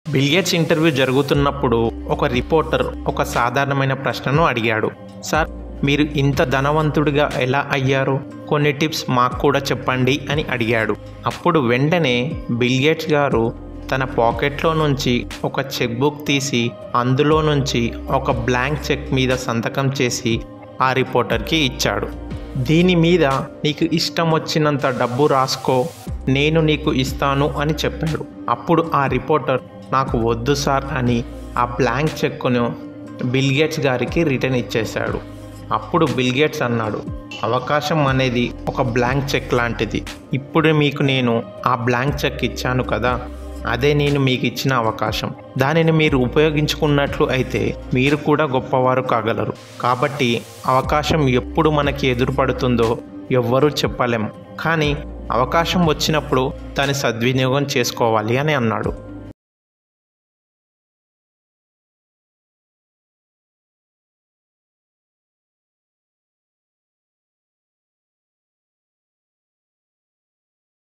Bill Gates interview జరుగుతున్నప్పుడు ఒక reporter ఒక సాధారణమైన ప్రశ్నను అడిగాడు సార్ మీరు ఇంత ధనవంతుడిగా ఎలా అయ్యారు కొన్ని టిప్స్ మాకు కూడా చెప్పండి అని అడిగాడు అప్పుడు వెంటనే బిల్గేట్స్ గారు తన పాకెట్లో నుంచి ఒక చెక్ బుక్ తీసి అందులో నుంచి ఒక బ్లాంక్ చెక్ మీద సంతకం చేసి ఆ రిపోర్టర్కి ఇచ్చాడు దీని మీద నీకు ఇష్టం వచ్చినంత డబ్బు రాసుకో నేను నీకు ఇస్తాను అని చెప్పాడు అప్పుడు ఆ రిపోర్టర్ నాకు వద్దు సార్ అని ఆ బ్లాంక్ చెక్కును బిల్గేట్స్ గారికి రిటర్న్ ఇచ్చేశాడు అప్పుడు బిల్గేట్స్ అన్నాడు అవకాశం అనేది ఒక బ్లాంక్ చెక్ లాంటిది ఇప్పుడు మీకు నేను ఆ బ్లాంక్ చెక్ ఇచ్చాను కదా అదే నేను మీకు ఇచ్చిన అవకాశం దానిని మీరు ఉపయోగించుకున్నట్లు అయితే మీరు కూడా గొప్పవారు కాగలరు కాబట్టి అవకాశం ఎప్పుడు మనకి ఎదురుపడుతుందో ఎవ్వరూ చెప్పలేం కానీ అవకాశం వచ్చినప్పుడు దాని సద్వినియోగం చేసుకోవాలి అని అన్నాడు